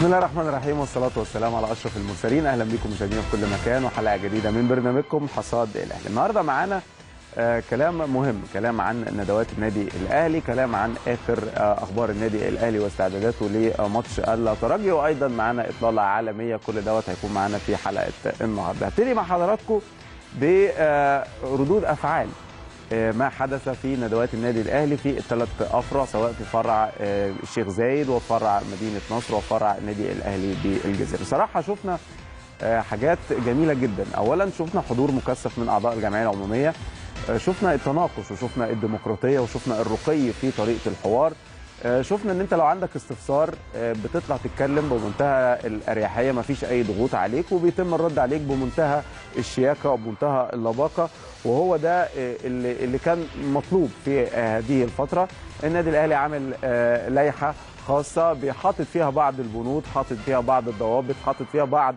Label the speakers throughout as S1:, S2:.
S1: بسم الله الرحمن الرحيم والصلاة والسلام على أشرف المرسلين أهلا بكم مشاهدينا في كل مكان وحلقة جديدة من برنامجكم حصاد الأهلي النهاردة معانا آه كلام مهم كلام عن ندوات النادي الأهلي كلام عن آخر آه أخبار النادي الأهلي واستعداداته لماتش الترجي وأيضا معانا إطلالة عالمية كل دوت هيكون معانا في حلقة النهاردة هبتدي مع حضراتكم بردود أفعال ما حدث في ندوات النادي الاهلي في الثلاث افرع سواء في فرع الشيخ زايد وفرع مدينه نصر وفرع النادي الاهلي بالجزيره. صراحه شفنا حاجات جميله جدا، اولا شفنا حضور مكثف من اعضاء الجمعيه العموميه، شفنا التناقش وشفنا الديمقراطيه وشفنا الرقي في طريقه الحوار. شفنا ان انت لو عندك استفسار بتطلع تتكلم بمنتهى الاريحيه ما فيش اي ضغوط عليك وبيتم الرد عليك بمنتهى الشياكه وبمنتهى اللباقه وهو ده اللي, اللي كان مطلوب في هذه الفتره النادي الاهلي عامل لائحه خاصه بيحاطط فيها بعض البنود حاطط فيها بعض الضوابط حاطط فيها بعض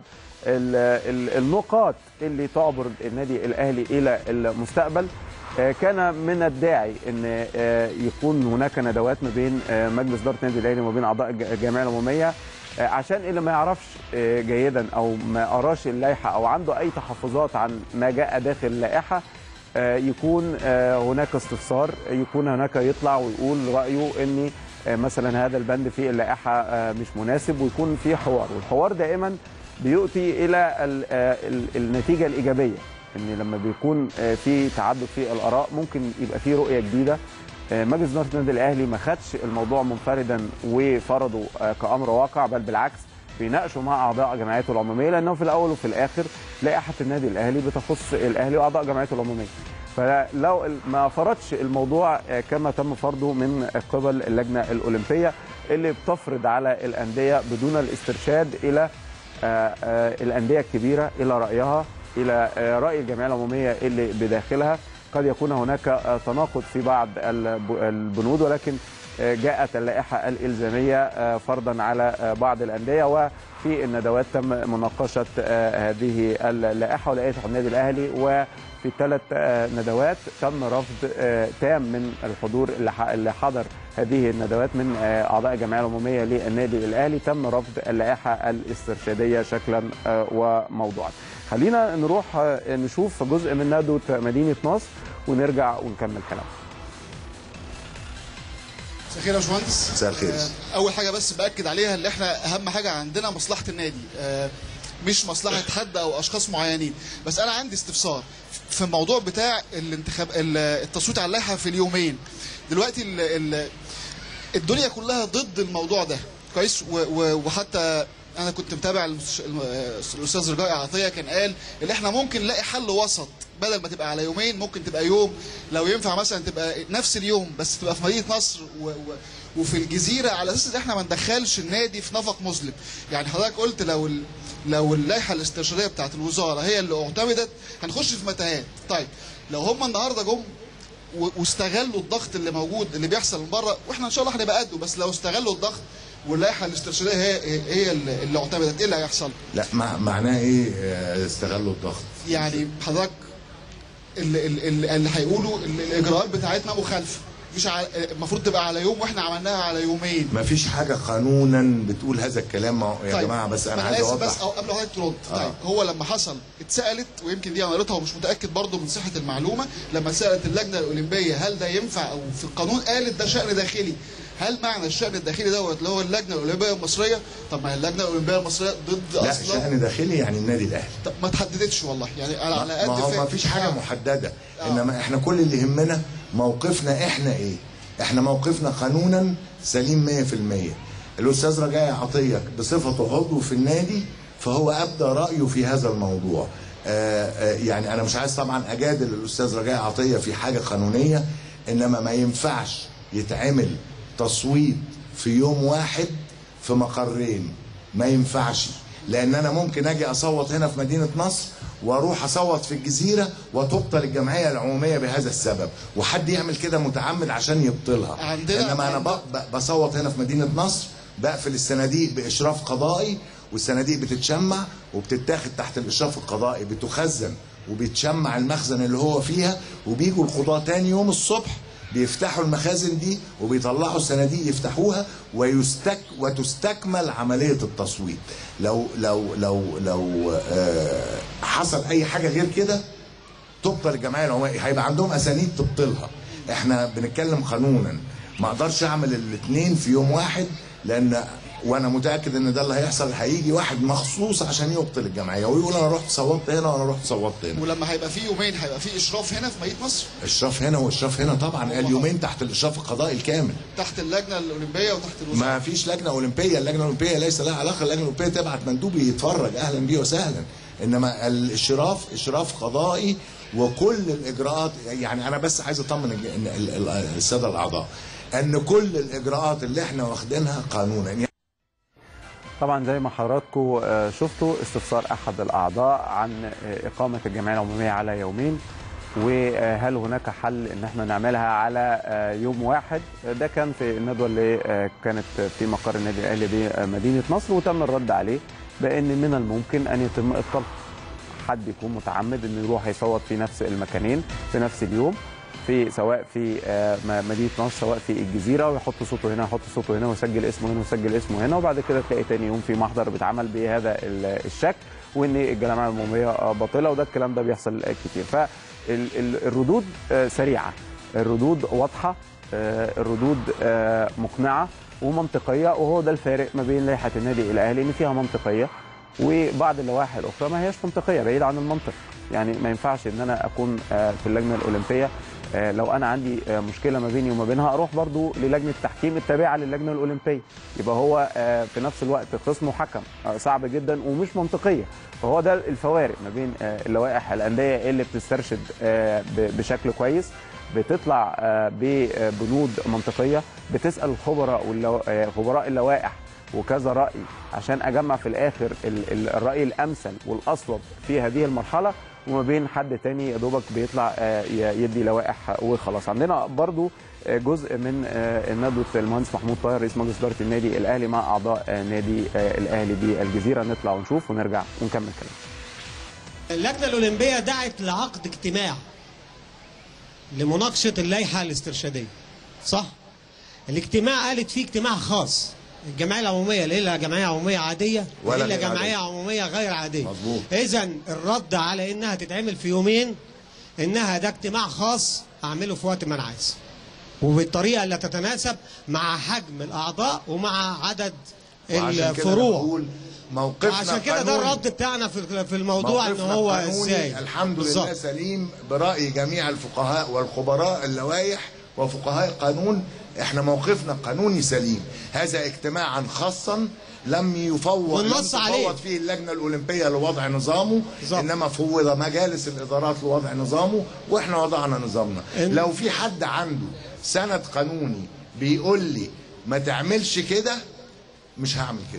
S1: النقاط اللي تعبر النادي الاهلي الى المستقبل كان من الداعي ان يكون هناك ندوات ما بين مجلس اداره النادي الاهلي وما بين اعضاء الجمعيه العموميه عشان اللي ما يعرفش جيدا او ما قراش اللائحه او عنده اي تحفظات عن ما جاء داخل اللائحه يكون هناك استفسار يكون هناك يطلع ويقول رايه ان مثلا هذا البند في اللائحه مش مناسب ويكون في حوار والحوار دائما بيؤتي الى النتيجه الايجابيه ان لما بيكون في تعدد في الاراء ممكن يبقى في رؤيه جديده مجلس اداره النادي الاهلي ما خدش الموضوع منفردا وفرضه كامر واقع بل بالعكس بيناقشوا مع اعضاء جمعيته العموميه لانه في الاول وفي الاخر لائحه النادي الاهلي بتخص الاهلي واعضاء جمعيته العموميه فلو ما فرضش الموضوع كما تم فرضه من قبل اللجنه الاولمبيه اللي بتفرض على الانديه بدون الاسترشاد الى الانديه الكبيره الى رايها الى راي الجمعيه العموميه اللي بداخلها قد يكون هناك تناقض في بعض البنود ولكن جاءت اللائحه الالزاميه فرضا على بعض انديه وفي الندوات تم مناقشه هذه اللائحه ولائحه النادي الاهلي وفي الثلاث ندوات تم رفض تام من الحضور اللي حضر هذه الندوات من اعضاء الجمعيه العموميه للنادي الاهلي تم رفض اللائحه الاسترشاديه شكلا وموضوعا. خلينا نروح نشوف جزء من ندوه مدينه نصر ونرجع ونكمل كلامنا.
S2: مساء الخير يا باشمهندس
S3: مساء الخير
S2: اول حاجه بس باكد عليها اللي احنا اهم حاجه عندنا مصلحه النادي مش مصلحه حد او اشخاص معينين بس انا عندي استفسار في الموضوع بتاع الانتخاب التصويت على اللائحه في اليومين دلوقتي ال ال الدنيا كلها ضد الموضوع ده كويس وحتى انا كنت متابع الاستاذ رجاء عطيه كان قال ان احنا ممكن نلاقي حل وسط بدل ما تبقى على يومين ممكن تبقى يوم لو ينفع مثلا تبقى نفس اليوم بس تبقى في مدينه نصر و و وفي الجزيره على اساس ان احنا ما ندخلش النادي في نفق مظلم يعني حضرتك قلت لو ال... لو اللائحه الاستشاريه بتاعت الوزاره هي اللي اعتمدت هنخش في متاهات طيب لو هم النهارده جم واستغلوا الضغط اللي موجود اللي بيحصل من بره واحنا ان شاء الله هنبقى قده بس لو استغلوا الضغط واللائحه الاسترشاديه هي هي اللي اعتمدت ايه اللي هيحصل؟
S3: لا معناه ايه استغلوا الضغط؟
S2: يعني حضرتك اللي, اللي, اللي هيقولوا الاجراءات بتاعتنا مخالفه مش المفروض تبقى على يوم واحنا عملناها على يومين
S3: ما فيش حاجه قانونا بتقول هذا الكلام يا
S2: طيب.
S3: جماعه بس انا
S2: أنا
S3: عايز
S2: آسف
S3: اوضح
S2: بس أو قبل حضرتك ترد آه. طيب هو لما حصل اتسالت ويمكن دي انا قريتها ومش متاكد برضه من صحه المعلومه لما اتسالت اللجنه الاولمبيه هل ده ينفع او في القانون قالت ده شان داخلي هل معنى الشان الداخلي دوت اللي هو اللجنه الاولمبيه المصريه طب ما اللجنه الاولمبيه المصريه ضد
S3: لا
S2: اصلا
S3: شأن داخلي يعني النادي الاهلي
S2: طب ما تحددتش والله يعني على على قد
S3: ما هو ما فيش حاجه محدده انما احنا كل اللي يهمنا موقفنا احنا ايه احنا موقفنا قانونا سليم 100% الاستاذ رجاء عطيه بصفته عضو في النادي فهو ابدى رايه في هذا الموضوع آآ آآ يعني انا مش عايز طبعا اجادل الاستاذ رجاء عطيه في حاجه قانونيه انما ما ينفعش يتعمل تصويت في يوم واحد في مقرين ما ينفعش لان انا ممكن اجي اصوت هنا في مدينه نصر واروح اصوت في الجزيره وتبطل الجمعيه العموميه بهذا السبب وحد يعمل كده متعمد عشان يبطلها
S2: عندنا-
S3: انما انا ب- ب- بصوت هنا في مدينه نصر بقفل الصناديق باشراف قضائي والصناديق بتتشمع وبتتاخد تحت الاشراف القضائي بتخزن وبيتشمع المخزن اللي هو فيها وبيجوا القضاه تاني يوم الصبح بيفتحوا المخازن دي وبيطلعوا الصناديق يفتحوها ويستك وتستكمل عمليه التصويت لو لو لو لو آه حصل اي حاجه غير كده تبطل الجمعيه العموميه هيبقى عندهم اسانيد تبطلها احنا بنتكلم قانونا ما اقدرش اعمل الاثنين في يوم واحد لان وانا متاكد ان ده اللي هيحصل هيجي واحد مخصوص عشان يبطل الجمعيه ويقول انا رحت صوتت هنا وانا رحت صوتت هنا
S2: ولما هيبقى في يومين هيبقى في اشراف هنا في مدينه نصر
S3: اشراف هنا واشراف هنا طبعا اليومين تحت الاشراف القضائي الكامل
S2: تحت اللجنه الاولمبيه وتحت الوزاره
S3: ما فيش لجنه اولمبيه اللجنه الاولمبيه ليس لها علاقه اللجنه الاولمبيه تبعت مندوب يتفرج اهلا بيه وسهلا انما الاشراف اشراف قضائي وكل الاجراءات يعني انا بس عايز اطمن الج- إن ال- ال- الساده الاعضاء ان كل الاجراءات اللي احنا واخدينها قانونا
S1: طبعا زي ما حضراتكم آه، شفتوا استفسار احد الاعضاء عن آه، اقامه الجمعيه العموميه على يومين وهل هناك حل ان احنا نعملها على آه، يوم واحد آه، ده كان في الندوه اللي آه، كانت في مقر النادي الاهلي بمدينه نصر وتم الرد عليه بان من الممكن ان يتم الطلب حد يكون متعمد انه يروح يصوت في نفس المكانين في نفس اليوم في سواء في آه، م- مدينه نصر سواء في الجزيره ويحط صوته هنا يحط صوته هنا ويسجل اسمه هنا ويسجل اسمه هنا وبعد كده تلاقي تاني يوم في محضر بيتعمل بهذا ال- الشكل وان الجمعيه العموميه آه، باطله وده الكلام ده بيحصل آه، كتير فالردود سريعه الردود واضحه آه، الردود آه، مقنعه ومنطقيه وهو ده الفارق ما بين لائحه النادي الاهلي ان فيها منطقيه وبعض اللوائح الاخرى ما هياش منطقيه بعيد عن المنطق يعني ما ينفعش ان انا اكون آه، في اللجنه الاولمبيه آه، لو انا عندي آه، مشكله ما بيني وما بينها اروح برضو للجنه التحكيم التابعه للجنه الاولمبيه يبقى هو آه، في نفس الوقت خصم وحكم آه، صعب جدا ومش منطقيه فهو ده الفوارق ما بين آه، اللوائح الانديه اللي بتسترشد آه، ب- بشكل كويس بتطلع آه، ببنود منطقيه بتسال الخبراء واللو- آه، خبراء اللوائح وكذا راي عشان اجمع في الاخر ال- ال- الراي الامثل والاصوب في هذه المرحله وما بين حد تاني يا دوبك بيطلع آه، ي- يدي لوائح وخلاص عندنا برضو آه، جزء من آه، ندوه المهندس محمود طاهر رئيس مجلس اداره النادي الاهلي مع اعضاء آه، نادي آه، الاهلي بالجزيره نطلع ونشوف ونرجع ونكمل كلام
S4: اللجنة الأولمبية دعت لعقد اجتماع لمناقشة اللائحة الاسترشادية صح؟ الاجتماع قالت فيه اجتماع خاص الجمعية العمومية لا إلا جمعية عمومية عادية
S3: ولا
S4: إلا
S3: غير
S4: جمعية
S3: عادية.
S4: عمومية غير عادية
S3: مظبوط.
S4: إذا الرد على إنها تتعمل في يومين إنها ده اجتماع خاص أعمله في وقت ما أنا عايز وبالطريقة اللي تتناسب مع حجم الأعضاء ومع عدد
S3: وعشان كده أنا
S4: الفروع
S3: بقول موقفنا
S4: عشان كده ده
S3: قانوني.
S4: الرد بتاعنا في في الموضوع ان
S3: موقفنا
S4: هو
S3: قانوني
S4: ازاي
S3: الحمد لله
S4: بالظبط.
S3: سليم برأي جميع الفقهاء والخبراء اللوائح وفقهاء القانون احنا موقفنا قانوني سليم هذا اجتماعا خاصا لم يفوض
S4: والنص
S3: لم
S4: عليه.
S3: تفوض فيه اللجنه الاولمبيه لوضع نظامه
S4: بالظبط.
S3: انما فوض مجالس الادارات لوضع نظامه واحنا وضعنا نظامنا
S4: إن-
S3: لو في حد عنده سند قانوني بيقول لي ما تعملش كده مش هعمل كده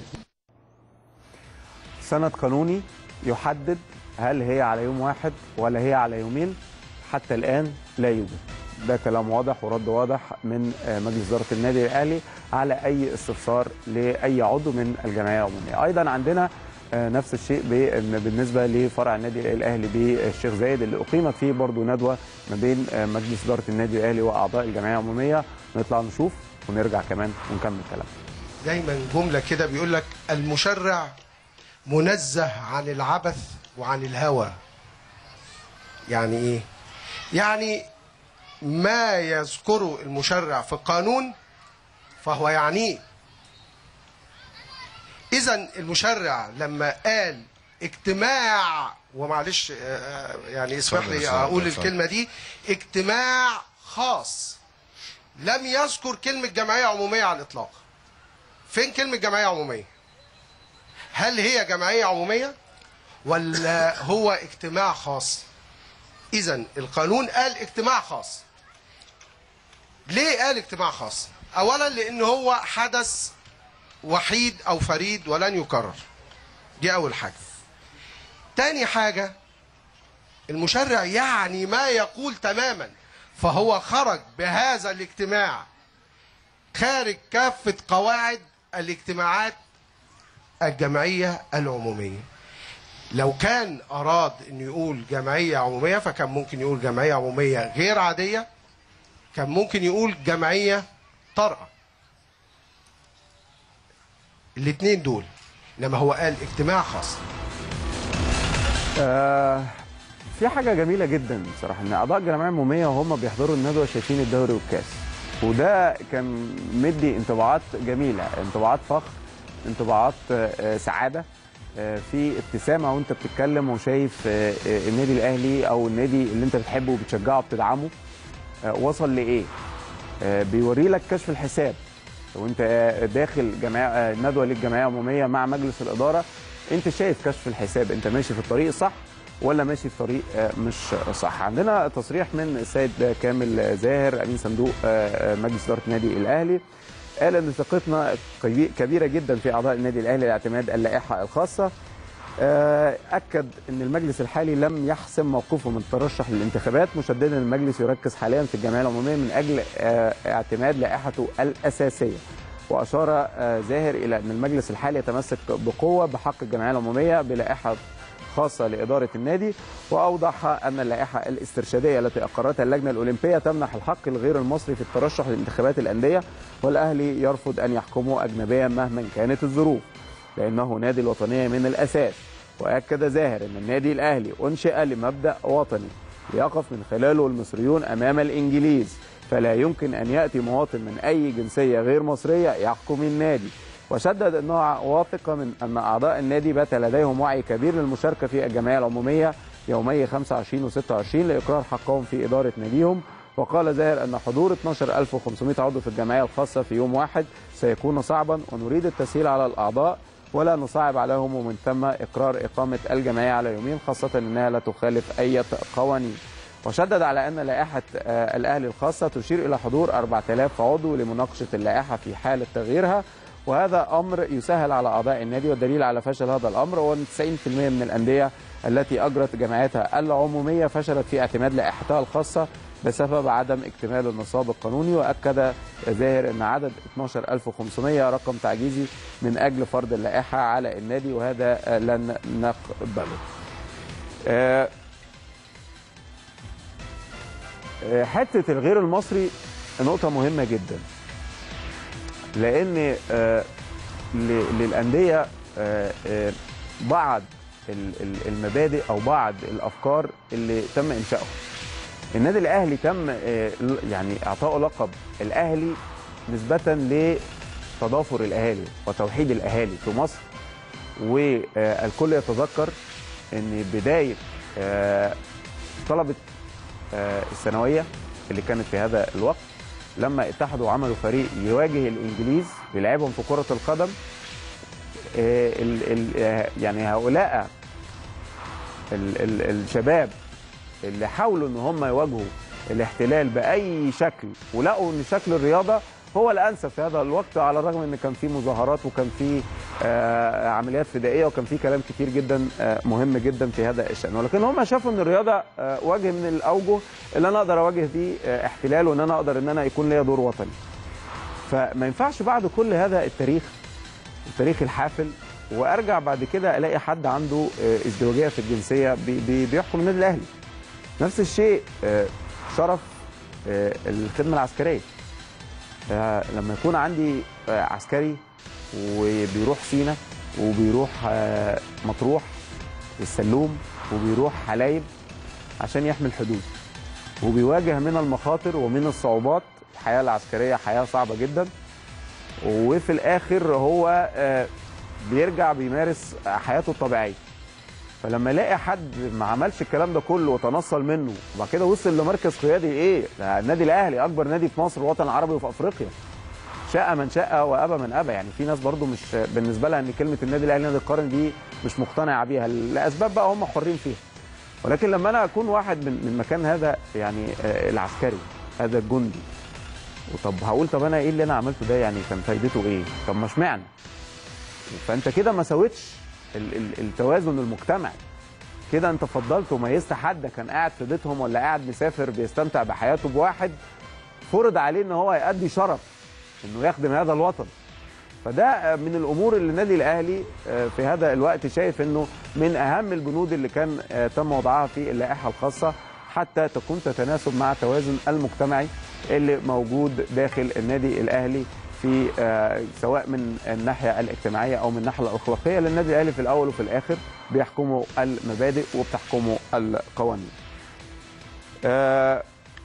S1: سند قانوني يحدد هل هي على يوم واحد ولا هي على يومين حتى الآن لا يوجد ده كلام واضح ورد واضح من آه، مجلس إدارة النادي الأهلي على أي استفسار لأي عضو من الجمعية العمومية أيضا عندنا آه، نفس الشيء ب- بالنسبة لفرع النادي الأهلي بالشيخ زايد اللي أقيمت فيه برضو ندوة ما بين آه، مجلس إدارة النادي الأهلي وأعضاء الجمعية العمومية نطلع نشوف ونرجع كمان ونكمل كلام
S5: دايما جملة كده بيقول لك المشرع منزه عن العبث وعن الهوى يعني ايه يعني ما يذكره المشرع في القانون فهو يعنيه اذا المشرع لما قال اجتماع ومعلش آه، آه، يعني اسمح
S3: اتفضل،
S5: لي
S3: اتفضل،
S5: اقول
S3: اتفضل.
S5: الكلمه دي اجتماع خاص لم يذكر كلمه جمعيه عموميه على الاطلاق فين كلمة جمعية عمومية؟ هل هي جمعية عمومية ولا هو اجتماع خاص؟ إذا القانون قال اجتماع خاص. ليه قال اجتماع خاص؟ أولا لأن هو حدث وحيد أو فريد ولن يكرر. دي أول حاجة. تاني حاجة المشرع يعني ما يقول تماما فهو خرج بهذا الاجتماع خارج كافة قواعد الاجتماعات الجمعية العمومية لو كان أراد أن يقول جمعية عمومية فكان ممكن يقول جمعية عمومية غير عادية كان ممكن يقول جمعيه طارئه الاثنين دول انما هو قال اجتماع خاص
S1: آه في حاجه جميله جدا بصراحه ان اعضاء الجمعيه العموميه وهم بيحضروا الندوه شايفين الدوري والكاس وده كان مدي انطباعات جميله انطباعات فخر انطباعات آه، سعاده آه، في ابتسامه وانت بتتكلم وشايف آه، آه، النادي الاهلي او النادي اللي انت بتحبه وبتشجعه وبتدعمه آه، وصل لايه آه، بيوري لك كشف الحساب لو انت آه، داخل جمعيه آه، ندوه للجمعيه العموميه مع مجلس الاداره انت شايف كشف الحساب انت ماشي في الطريق الصح ولا ماشي في طريق آه، مش صح عندنا تصريح من السيد كامل زاهر امين صندوق آه، آه، مجلس اداره النادي الاهلي قال ان ثقتنا كبي- كبيره جدا في اعضاء النادي الاهلي لاعتماد اللائحه الخاصه آه، اكد ان المجلس الحالي لم يحسم موقفه من الترشح للانتخابات مشددا ان المجلس يركز حاليا في الجمعيه العموميه من اجل آه، اعتماد لائحته الاساسيه واشار آه، زاهر الى ان المجلس الحالي يتمسك بقوه بحق الجمعيه العموميه بلائحه خاصه لاداره النادي واوضح ان اللائحه الاسترشاديه التي اقرتها اللجنه الاولمبيه تمنح الحق الغير المصري في الترشح لانتخابات الانديه والاهلي يرفض ان يحكمه اجنبيا مهما كانت الظروف لانه نادي الوطنيه من الاساس واكد زاهر ان النادي الاهلي انشئ لمبدا وطني ليقف من خلاله المصريون امام الانجليز فلا يمكن ان ياتي مواطن من اي جنسيه غير مصريه يحكم النادي وشدد انه واثق من ان اعضاء النادي بات لديهم وعي كبير للمشاركه في الجمعيه العموميه يومي 25 و26 لاقرار حقهم في اداره ناديهم وقال زاهر ان حضور 12500 عضو في الجمعيه الخاصه في يوم واحد سيكون صعبا ونريد التسهيل على الاعضاء ولا نصعب عليهم ومن ثم اقرار اقامه الجمعيه على يومين خاصه انها لا تخالف اي قوانين وشدد على ان لائحه آه، الاهلي الخاصه تشير الى حضور 4000 عضو لمناقشه اللائحه في حاله تغييرها وهذا امر يسهل على اعضاء النادي والدليل على فشل هذا الامر هو ان 90% من الانديه التي اجرت جمعياتها العموميه فشلت في اعتماد لائحتها الخاصه بسبب عدم اكتمال النصاب القانوني واكد زاهر ان عدد 12500 رقم تعجيزي من اجل فرض اللائحه على النادي وهذا آه، لن نقبله. آه، آه، حته الغير المصري نقطه مهمه جدا لان آه، ل- للانديه آه، آه، بعض ال- ال- المبادئ او بعض الافكار اللي تم انشائها النادي الاهلي تم آه، ل- يعني اعطائه لقب الاهلي نسبه لتضافر الاهالي وتوحيد الاهالي في مصر والكل يتذكر ان بدايه آه، طلبه آه، الثانويه اللي كانت في هذا الوقت لما اتحدوا وعملوا فريق يواجه الانجليز ويلعبهم في كره القدم آه، ال- ال- آه، يعني هؤلاء ال- ال- الشباب اللي حاولوا ان هم يواجهوا الاحتلال باي شكل ولقوا ان شكل الرياضه هو الانسب في هذا الوقت على الرغم ان كان في مظاهرات وكان في آه، عمليات فدائيه وكان في كلام كتير جدا آه، مهم جدا في هذا الشان ولكن هم شافوا ان الرياضه آه، وجه من الاوجه اللي انا اقدر اواجه بيه آه، احتلال وان انا اقدر ان انا يكون ليا دور وطني فما ينفعش بعد كل هذا التاريخ التاريخ الحافل وارجع بعد كده الاقي حد عنده آه، ازدواجيه في الجنسيه بي- بي- بيحكم النادي الاهلي نفس الشيء آه، شرف آه، الخدمه العسكريه آه، لما يكون عندي آه، عسكري وبيروح سينا وبيروح آه، مطروح والسلوم وبيروح حلايب عشان يحمي الحدود وبيواجه من المخاطر ومن الصعوبات الحياه العسكريه حياه صعبه جدا وفي الاخر هو آه، بيرجع بيمارس حياته الطبيعيه فلما الاقي حد ما عملش الكلام ده كله وتنصل منه وبعد كده وصل لمركز قيادي ايه؟ ده النادي الاهلي اكبر نادي في مصر والوطن العربي وفي افريقيا. شاء من شاء وابى من ابى يعني في ناس برضو مش بالنسبه لها ان كلمه النادي الاهلي نادي القرن دي مش مقتنعه بيها لاسباب بقى هم حرين فيها. ولكن لما انا اكون واحد من من مكان هذا يعني آه، العسكري هذا الجندي وطب هقول طب انا ايه اللي انا عملته ده يعني كان فايدته ايه؟ طب ما اشمعنى؟ فانت كده ما سويتش ال- ال- التوازن المجتمعي كده انت فضلت وميزت حد كان قاعد في بيتهم ولا قاعد مسافر بيستمتع بحياته بواحد فرض عليه ان هو يأدي شرف انه يخدم هذا الوطن فده من الامور اللي النادي الاهلي آه، في هذا الوقت شايف انه من اهم البنود اللي كان آه، تم وضعها في اللائحه الخاصه حتى تكون تتناسب مع التوازن المجتمعي اللي موجود داخل النادي الاهلي في آه، سواء من الناحيه الاجتماعيه او من الناحيه الاخلاقيه لان النادي الاهلي في الاول وفي الاخر بيحكمه المبادئ وبتحكمه القوانين. آه،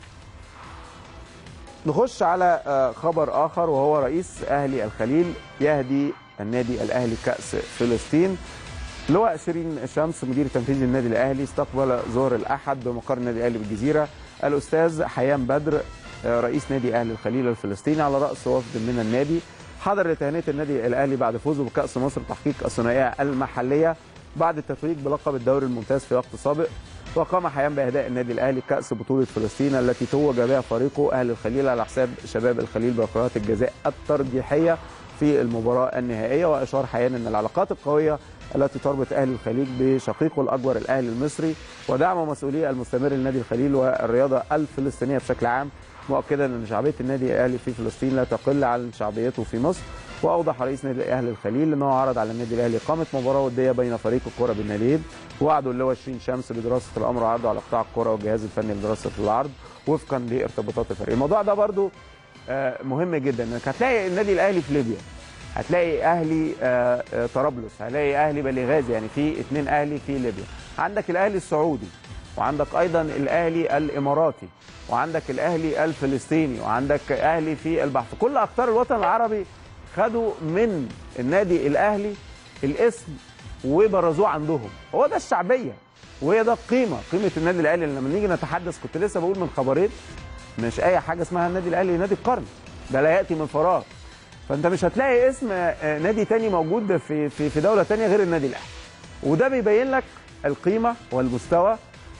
S1: نخش على آه، خبر اخر وهو رئيس اهلي الخليل يهدي النادي الاهلي كاس فلسطين لواء شيرين شمس مدير تنفيذي النادي الاهلي استقبل ظهر الاحد بمقر النادي الاهلي بالجزيره الاستاذ حيان بدر آه، رئيس نادي اهلي الخليل الفلسطيني على راس وفد من النادي حضر لتهنئه النادي الاهلي بعد فوزه بكاس مصر تحقيق الثنائيه المحليه بعد التتويج بلقب الدوري الممتاز في وقت سابق وقام حيان باهداء النادي الاهلي كاس بطوله فلسطين التي توج بها فريقه اهل الخليل على حساب شباب الخليل بركلات الجزاء الترجيحيه في المباراه النهائيه واشار حيان ان العلاقات القويه التي تربط اهلي الخليج بشقيقه الاكبر الاهلي المصري ودعم مسؤوليه المستمر لنادي الخليل والرياضه الفلسطينيه بشكل عام مؤكدا ان شعبيه النادي الاهلي في فلسطين لا تقل عن شعبيته في مصر واوضح رئيس نادي اهلي الخليل انه عرض على النادي الاهلي اقامه مباراه وديه بين فريق الكره بالناديين وعدوا اللواء شيرين شمس بدراسه الامر وعرضوا على قطاع الكره والجهاز الفني لدراسه العرض وفقا لارتباطات الفريق الموضوع ده برضو آه، مهم جدا انك هتلاقي النادي الاهلي في ليبيا هتلاقي اهلي آه، آه، طرابلس هتلاقي اهلي بلغازي يعني في اثنين اهلي في ليبيا عندك الاهلي السعودي وعندك ايضا الاهلي الاماراتي وعندك الاهلي الفلسطيني وعندك اهلي في البحث كل اقطار الوطن العربي خدوا من النادي الاهلي الاسم وبرزوه عندهم هو ده الشعبيه وهي ده القيمه قيمه النادي الاهلي لما نيجي نتحدث كنت لسه بقول من خبرين مش اي حاجه اسمها النادي الاهلي نادي القرن ده لا ياتي من فراغ فانت مش هتلاقي اسم آه، نادي تاني موجود في في في دوله تانية غير النادي الاهلي وده بيبين لك القيمه والمستوى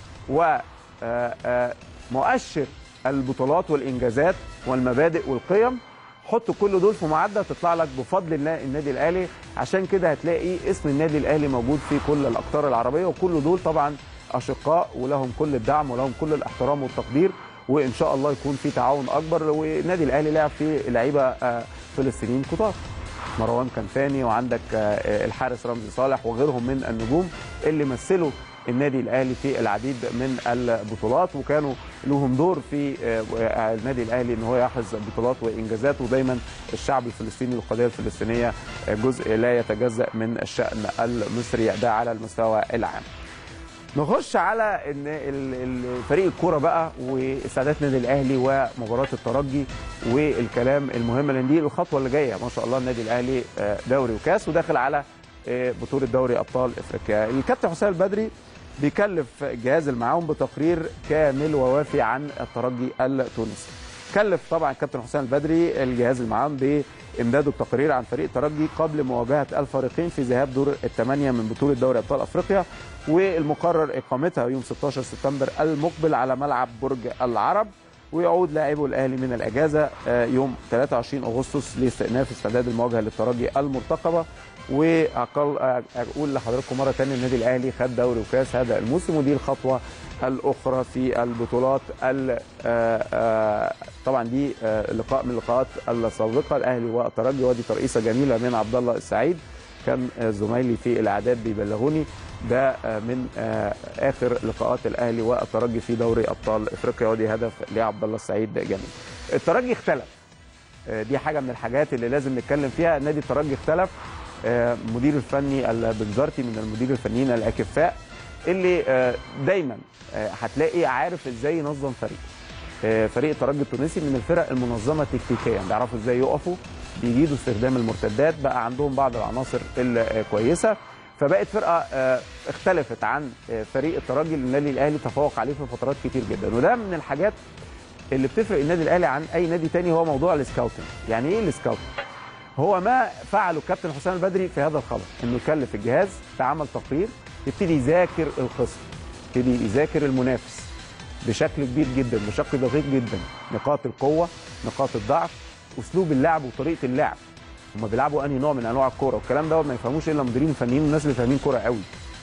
S1: و آه، آه، مؤشر البطولات والانجازات والمبادئ والقيم حط كل دول في معدل تطلع لك بفضل الله النادي الاهلي عشان كده هتلاقي اسم النادي الاهلي موجود في كل الاقطار العربيه وكل دول طبعا اشقاء ولهم كل الدعم ولهم كل الاحترام والتقدير وان شاء الله يكون في تعاون اكبر والنادي الاهلي لعب فيه لعيبه آه، فلسطينيين كتار مروان كنفاني وعندك آه، الحارس رمزي صالح وغيرهم من النجوم اللي مثلوا النادي الاهلي في العديد من البطولات وكانوا لهم دور في آه، النادي الاهلي ان هو يحرز بطولات وانجازات ودايما الشعب الفلسطيني والقضيه الفلسطينيه آه، جزء لا يتجزا من الشان المصري ده على المستوى العام. نخش على ان ال- ال- فريق الكوره بقى واستعدادات النادي الاهلي ومباراه الترجي والكلام المهم لان دي الخطوه اللي جايه ما شاء الله النادي الاهلي آه، دوري وكاس وداخل على آه، بطوله دوري ابطال افريقيا الكابتن حسام البدري بيكلف الجهاز المعاون بتقرير كامل ووافي عن الترجي التونسي كلف طبعا الكابتن حسام البدري الجهاز المعاون بامداده بتقرير عن فريق الترجي قبل مواجهه الفريقين في ذهاب دور الثمانيه من بطوله دوري ابطال افريقيا والمقرر اقامتها يوم 16 سبتمبر المقبل على ملعب برج العرب ويعود لاعبو الاهلي من الاجازه آه، يوم 23 اغسطس لاستئناف استعداد المواجهه للترجي المرتقبه واقل آه، اقول لحضراتكم مره ثانيه النادي الاهلي خد دوري وكاس هذا الموسم ودي الخطوه الاخرى في البطولات ال- آه، آه، طبعا دي آه، لقاء من اللقاءات السابقه الاهلي والترجي ودي ترقيصه جميله من عبد الله السعيد كان آه، زمايلي في الاعداد بيبلغوني ده آه، من آه، اخر لقاءات الاهلي والترجي في دوري ابطال افريقيا ودي هدف لعبد الله السعيد جميل. الترجي اختلف آه، دي حاجه من الحاجات اللي لازم نتكلم فيها نادي الترجي اختلف آه، مدير الفني البنزرتي من المدير الفنيين الاكفاء اللي آه، دايما آه، هتلاقي عارف ازاي ينظم فريق آه، فريق الترجي التونسي من الفرق المنظمه تكتيكيا بيعرفوا ازاي يقفوا بيجيدوا استخدام المرتدات بقى عندهم بعض العناصر الكويسه فبقت فرقه آه، اختلفت عن آه، فريق الترجي اللي النادي الاهلي تفوق عليه في فترات كتير جدا وده من الحاجات اللي بتفرق النادي الاهلي عن اي نادي تاني هو موضوع السكاوتنج يعني ايه السكاوتنج هو ما فعله الكابتن حسام البدري في هذا الخبر انه يكلف الجهاز بعمل تقرير يبتدي يذاكر الخصم يبتدي يذاكر المنافس بشكل كبير جدا بشكل دقيق جدا نقاط القوه نقاط الضعف اسلوب اللعب وطريقه اللعب هم بيلعبوا انهي نوع من انواع الكوره والكلام ده ما يفهموش الا المديرين الفنيين والناس اللي فاهمين كوره قوي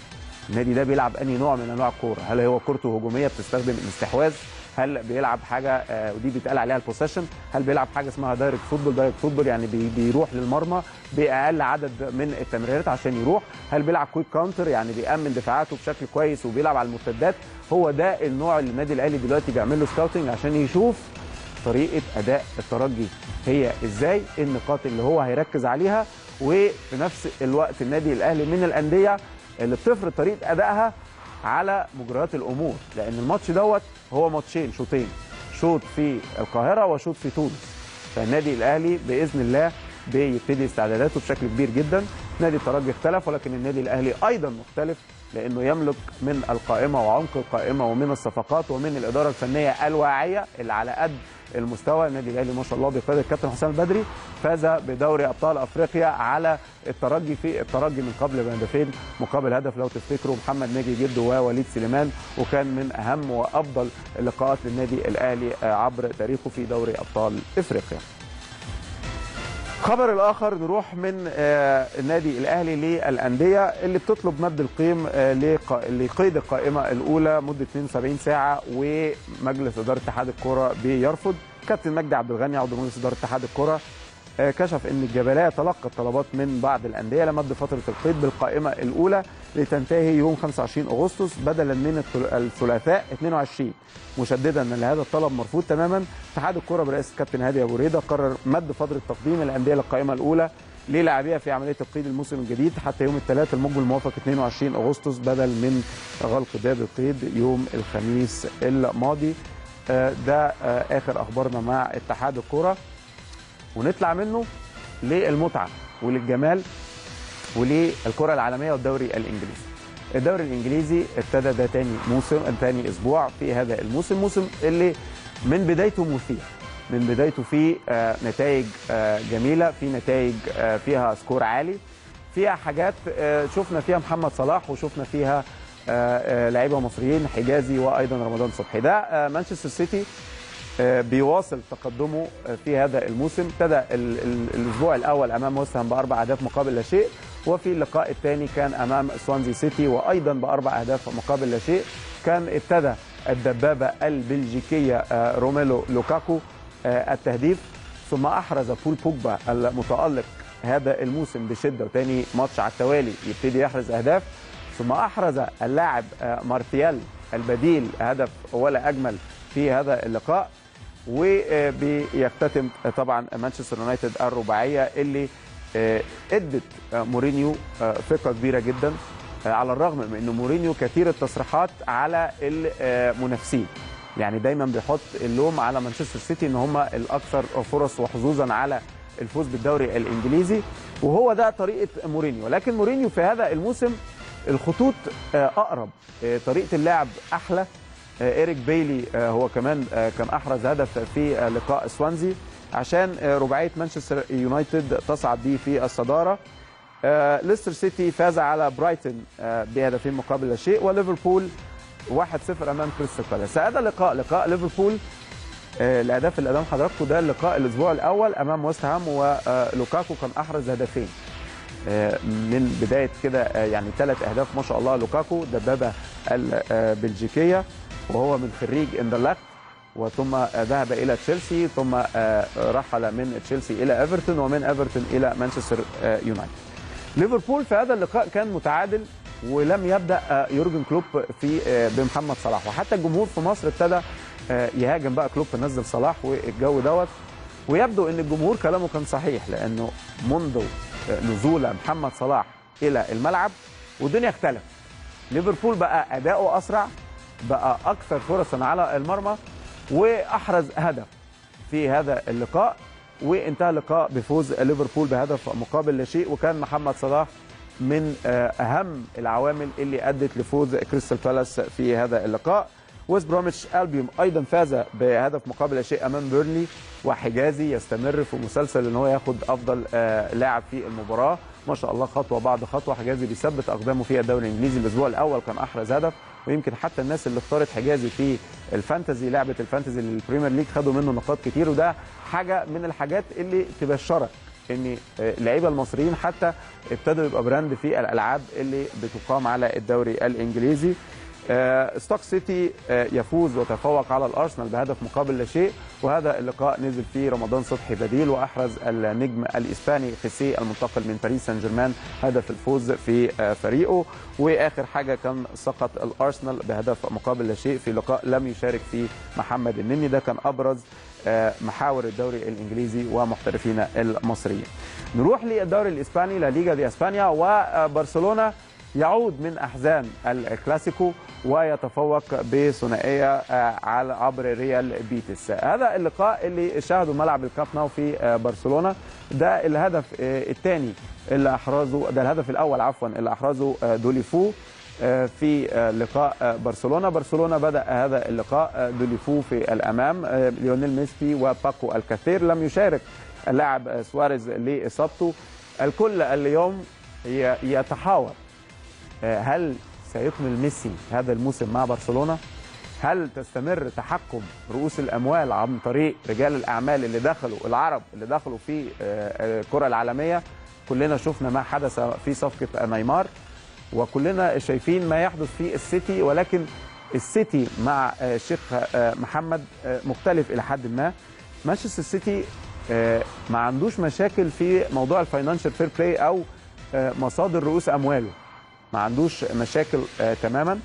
S1: النادي ده بيلعب انهي نوع من انواع الكوره هل هو كورته هجوميه بتستخدم الاستحواذ هل بيلعب حاجه آه، ودي بيتقال عليها البوسيشن هل بيلعب حاجه اسمها دايركت فوتبول دايركت فوتبول يعني بي- بيروح للمرمى باقل عدد من التمريرات عشان يروح هل بيلعب كويك كاونتر يعني بيامن دفاعاته بشكل كويس وبيلعب على المرتدات هو ده النوع اللي النادي الاهلي دلوقتي بيعمل له سكاوتنج عشان يشوف طريقه اداء الترجي هي ازاي إيه النقاط اللي هو هيركز عليها وفي نفس الوقت النادي الاهلي من الانديه اللي بتفرض طريقه ادائها على مجريات الامور لان الماتش دوت هو ماتشين شوطين شوط في القاهره وشوط في تونس فالنادي الاهلي باذن الله بيبتدي استعداداته بشكل كبير جدا نادي الترجي اختلف ولكن النادي الاهلي ايضا مختلف لانه يملك من القائمه وعمق القائمه ومن الصفقات ومن الاداره الفنيه الواعيه اللي على قد المستوى النادي الاهلي ما شاء الله بقياده الكابتن حسام البدري فاز بدوري ابطال افريقيا على الترجي في الترجي من قبل بهدفين مقابل هدف لو تفتكروا محمد ناجي جده ووليد سليمان وكان من اهم وافضل اللقاءات للنادي الاهلي آه، عبر تاريخه في دوري ابطال افريقيا. خبر الاخر نروح من آه، النادي الاهلي للانديه اللي بتطلب مد القيم آه، لق- لقيد القائمه الاولى مده 72 ساعه ومجلس اداره اتحاد الكره بيرفض كابتن مجدي عبد الغني عضو مجلس اداره اتحاد الكره آه، كشف ان الجبليه تلقت طلبات من بعض الانديه لمد فتره القيد بالقائمه الاولى لتنتهي يوم 25 اغسطس بدلا من الثل- الثلاثاء 22 مشددا ان هذا الطلب مرفوض تماما اتحاد الكره برئاسه كابتن هادي ابو ريده قرر مد فتره تقديم الانديه للقائمه الاولى للاعبيها في عمليه القيد الموسم الجديد حتى يوم الثلاث المقبل الموافق 22 اغسطس بدل من غلق باب القيد يوم الخميس الماضي آه، ده آه، اخر اخبارنا مع اتحاد الكره ونطلع منه للمتعه وللجمال وللكره العالميه والدوري الانجليزي. الدوري الانجليزي ابتدى ده تاني موسم تاني اسبوع في هذا الموسم موسم اللي من بدايته مثير من بدايته فيه آه نتائج آه جميله في نتائج آه فيها سكور عالي فيها حاجات آه شفنا فيها محمد صلاح وشفنا فيها آه آه لعيبه مصريين حجازي وايضا رمضان صبحي ده آه مانشستر سيتي آه، بيواصل تقدمه آه، في هذا الموسم ابتدى ال- ال- الاسبوع الاول امام ويست هام باربع اهداف مقابل لا شيء وفي اللقاء الثاني كان امام سوانزي سيتي وايضا باربع اهداف مقابل لا شيء كان ابتدى الدبابه البلجيكيه آه، روميلو لوكاكو آه، التهديف ثم احرز بول بوجبا المتالق هذا الموسم بشده وتاني ماتش على التوالي يبتدي يحرز اهداف ثم احرز اللاعب آه، مارتيال البديل هدف ولا اجمل في هذا اللقاء وبيختتم طبعا مانشستر يونايتد الرباعيه اللي آه، ادت آه، مورينيو آه، ثقه كبيره جدا آه، على الرغم من ان مورينيو كثير التصريحات على المنافسين يعني دايما بيحط اللوم على مانشستر سيتي ان هم الاكثر فرص وحظوظا على الفوز بالدوري الانجليزي وهو ده طريقه مورينيو لكن مورينيو في هذا الموسم الخطوط آه، اقرب آه، طريقه اللعب احلى آه، ايريك بيلي آه، هو كمان آه، كان احرز هدف في آه، لقاء سوانزي عشان آه، رباعيه مانشستر يونايتد تصعد به في الصداره آه، ليستر سيتي فاز على برايتون آه، بهدفين مقابل لا شيء وليفربول 1-0 امام كريستال بالاس هذا اللقاء لقاء ليفربول آه، الاهداف اللي قدام حضراتكم ده اللقاء الاسبوع الاول امام ويست هام ولوكاكو كان احرز هدفين آه، من بدايه كده آه، يعني ثلاث اهداف ما شاء الله لوكاكو دبابه البلجيكيه وهو من خريج اندرلخت وثم آه، ذهب الى تشيلسي ثم آه، رحل من تشيلسي الى ايفرتون ومن ايفرتون الى مانشستر آه، يونايتد. ليفربول في هذا اللقاء كان متعادل ولم يبدا آه، يورجن كلوب في آه، بمحمد صلاح وحتى الجمهور في مصر ابتدى آه، يهاجم بقى كلوب نزل صلاح والجو دوت ويبدو ان الجمهور كلامه كان صحيح لانه منذ آه، نزول محمد صلاح الى الملعب والدنيا اختلفت ليفربول بقى اداؤه اسرع بقى اكثر فرصا على المرمى واحرز هدف في هذا اللقاء وانتهى اللقاء بفوز ليفربول بهدف مقابل لا شيء وكان محمد صلاح من آه، اهم العوامل اللي ادت لفوز كريستال بالاس في هذا اللقاء ويست بروميتش البيوم ايضا فاز بهدف مقابل لا شيء امام بيرنلي وحجازي يستمر في مسلسل ان هو ياخد افضل آه، لاعب في المباراه ما شاء الله خطوه بعد خطوه حجازي بيثبت اقدامه في الدوري الانجليزي الاسبوع الاول كان احرز هدف ويمكن حتى الناس اللي اختارت حجازي في الفانتزي لعبه الفانتزي للبريمير ليج خدوا منه نقاط كتير وده حاجه من الحاجات اللي تبشرك ان آه، اللعيبه المصريين حتى ابتدوا يبقى براند في الالعاب اللي بتقام على الدوري الانجليزي آه، ستوك سيتي آه، يفوز ويتفوق على الارسنال بهدف مقابل لا شيء وهذا اللقاء نزل فيه رمضان صبحي بديل واحرز النجم الاسباني خيسي المنتقل من باريس سان جيرمان هدف الفوز في آه، فريقه واخر حاجه كان سقط الارسنال بهدف مقابل لا شيء في لقاء لم يشارك فيه محمد النني ده كان ابرز آه، محاور الدوري الانجليزي ومحترفين المصريين. نروح للدوري الاسباني لا ليجا دي اسبانيا وبرشلونه يعود من احزان الكلاسيكو ويتفوق بثنائيه آه، على عبر ريال بيتس هذا اللقاء اللي شاهدوا ملعب الكاب ناو في آه، برشلونه ده الهدف الثاني اللي احرزه ده الهدف الاول عفوا اللي احرزه آه، دوليفو آه، في آه، لقاء آه، برشلونه برشلونه بدا هذا اللقاء آه، دوليفو في الامام آه، ليونيل ميسي وباكو الكثير لم يشارك اللاعب آه، سواريز لاصابته الكل اليوم ي- يتحاور آه، هل سيكمل ميسي هذا الموسم مع برشلونه؟ هل تستمر تحكم رؤوس الاموال عن طريق رجال الاعمال اللي دخلوا العرب اللي دخلوا في آه، آه، الكره العالميه؟ كلنا شفنا ما حدث في صفقه نيمار وكلنا شايفين ما يحدث في السيتي ولكن السيتي مع آه، الشيخ آه، محمد آه، مختلف الى حد ما مانشستر سيتي آه، ما عندوش مشاكل في موضوع الفاينانشال فير بلاي او آه، مصادر رؤوس امواله ما عندوش مشاكل آه، تماما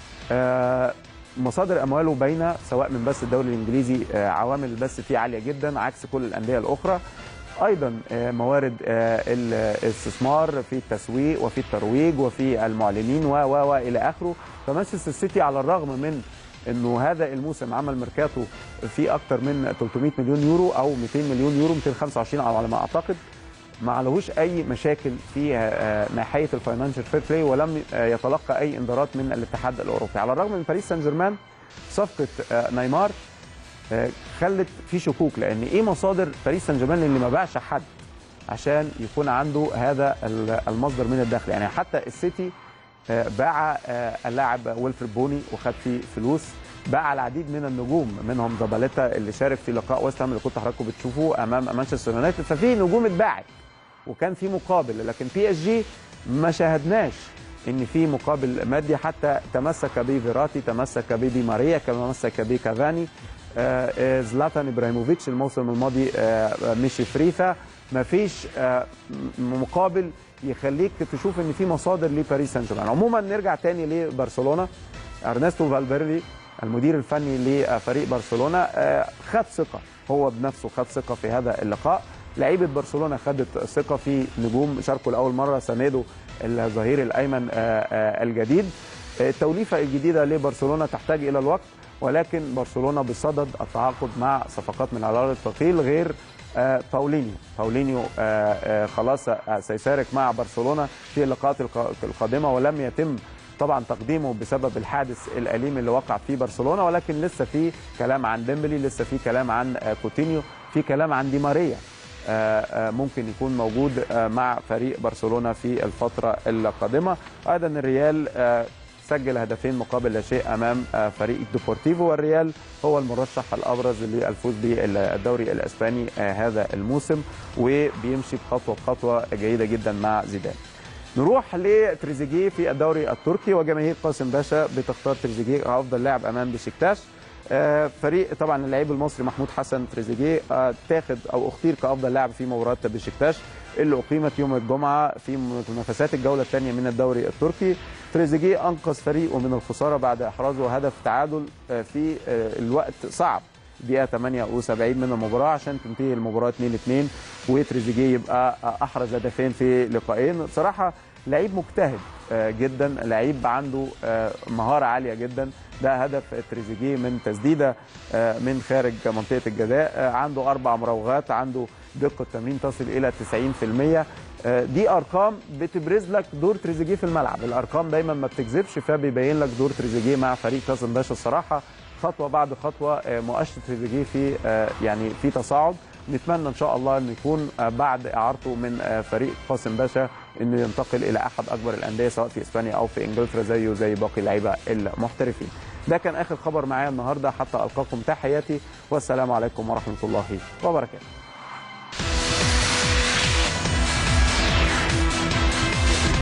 S1: آه، مصادر امواله باينه سواء من بث الدوري الانجليزي آه، عوامل البث فيه عاليه جدا عكس كل الانديه الاخرى ايضا آه، موارد آه، الاستثمار في التسويق وفي الترويج وفي المعلنين و و و الى اخره فمانشستر سيتي على الرغم من انه هذا الموسم عمل ميركاتو في اكثر من 300 مليون يورو او 200 مليون يورو 225 على ما اعتقد ما عليهوش اي مشاكل في آه، ناحيه الفاينانشال فير بلاي ولم آه، يتلقى اي انذارات من الاتحاد الاوروبي على الرغم من باريس سان جيرمان صفقه آه، نيمار آه، خلت في شكوك لان ايه مصادر باريس سان جيرمان اللي ما باعش حد عشان يكون عنده هذا ال- المصدر من الدخل يعني حتى السيتي آه، باع آه، اللاعب ويلفريد بوني وخد فيه فلوس باع العديد من النجوم منهم زباليتا اللي شارك في لقاء ويست هام اللي كنت حضراتكم بتشوفوه امام مانشستر يونايتد ففي نجوم اتباعت وكان في مقابل لكن بي اس جي ما شاهدناش ان في مقابل مادي حتى تمسك به فيراتي تمسك به دي ماريا تمسك به كافاني آه، آه، زلاتان ابراهيموفيتش الموسم الماضي آه، آه، مشي فريفا ما فيش آه، م- مقابل يخليك تشوف ان في مصادر لباريس سان جيرمان عموما نرجع تاني لبرشلونه ارنستو فالفيردي المدير الفني لفريق برشلونه آه، خد ثقه هو بنفسه خد ثقه في هذا اللقاء لعيبه برشلونه خدت ثقه في نجوم شاركوا لاول مره ساندو الظهير الايمن آه، آه، الجديد التوليفه الجديده لبرشلونه تحتاج الى الوقت ولكن برشلونه بصدد التعاقد مع صفقات من العيار الثقيل غير آه، باولينيو باولينيو آه، آه، خلاص آه، سيشارك مع برشلونه في اللقاءات الق- القادمه ولم يتم طبعا تقديمه بسبب الحادث الاليم اللي وقع في برشلونه ولكن لسه في كلام عن ديمبلي لسه في كلام عن آه، كوتينيو في كلام عن دي ماريا آه، آه، ممكن يكون موجود آه، مع فريق برشلونه في الفتره القادمه ايضا الريال آه، سجل هدفين مقابل لا شيء امام آه، فريق ديبورتيفو والريال هو المرشح الابرز للفوز بالدوري الاسباني آه، هذا الموسم وبيمشي بخطوه بخطوه جيده جدا مع زيدان. نروح لتريزيجيه في الدوري التركي وجماهير قاسم باشا بتختار تريزيجيه كافضل لاعب امام بشكتاش آه، فريق طبعا اللعيب المصري محمود حسن تريزيجيه آه، تاخد او اختير كافضل لاعب في مباراه بشكتاش اللي اقيمت يوم الجمعه في منافسات الجوله الثانيه من الدوري التركي تريزيجيه انقذ فريقه من الخساره بعد احرازه هدف تعادل آه، في آه، الوقت صعب دقيقه 78 من المباراه عشان تنتهي المباراه 2-2 وتريزيجيه يبقى احرز هدفين في لقاءين صراحه لعيب مجتهد آه، جدا لعيب عنده آه، مهاره عاليه جدا ده هدف تريزيجيه من تسديده آه، من خارج منطقه الجزاء آه، عنده اربع مراوغات عنده دقه تمرين تصل الى 90% آه، دي ارقام بتبرز لك دور تريزيجيه في الملعب الارقام دايما ما بتكذبش فبيبين لك دور تريزيجيه مع فريق كاظم باشا الصراحه خطوه بعد خطوه آه، مؤشر تريزيجيه في آه، يعني في تصاعد نتمنى ان شاء الله انه يكون آه، بعد اعارته من آه، فريق قاسم باشا انه ينتقل الى احد اكبر الانديه سواء في اسبانيا او في انجلترا زيه زي باقي اللعيبه المحترفين. ده كان اخر خبر معايا النهارده حتى القاكم تحياتي والسلام عليكم ورحمه الله وبركاته.